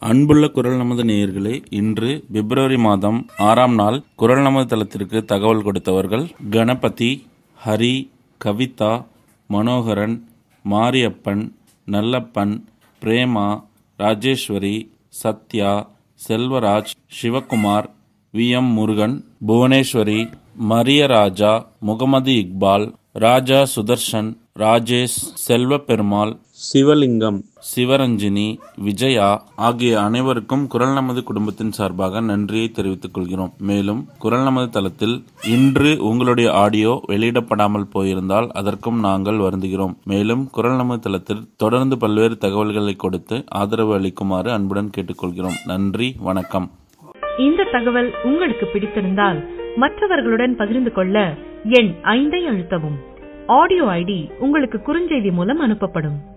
அன்புள்ள குரல் நமது நேயர்களே இன்று பிப்ரவரி மாதம் ஆறாம் நாள் குரல் நமது தளத்திற்கு தகவல் கொடுத்தவர்கள் கணபதி ஹரி கவிதா மனோகரன் மாரியப்பன் நல்லப்பன் பிரேமா ராஜேஸ்வரி சத்யா செல்வராஜ் சிவகுமார் வி எம் முருகன் புவனேஸ்வரி மரியராஜா முகமது இக்பால் ராஜா சுதர்ஷன் ராஜேஷ் செல்வபெருமாள் சிவலிங்கம் சிவரஞ்சினி விஜயா ஆகிய அனைவருக்கும் குரல் நமது குடும்பத்தின் சார்பாக நன்றியை தெரிவித்துக் கொள்கிறோம் மேலும் குரல் நமது தளத்தில் இன்று உங்களுடைய ஆடியோ வெளியிடப்படாமல் போயிருந்தால் அதற்கும் நாங்கள் வருந்துகிறோம் மேலும் குரல் நமது தளத்தில் தொடர்ந்து பல்வேறு தகவல்களை கொடுத்து ஆதரவு அளிக்குமாறு அன்புடன் கேட்டுக்கொள்கிறோம் நன்றி வணக்கம் இந்த தகவல் உங்களுக்கு பிடித்திருந்தால் மற்றவர்களுடன் பகிர்ந்து கொள்ள எண் ஐந்தை அழுத்தவும் ஆடியோ ஐடி உங்களுக்கு குறுஞ்செய்தி மூலம் அனுப்பப்படும்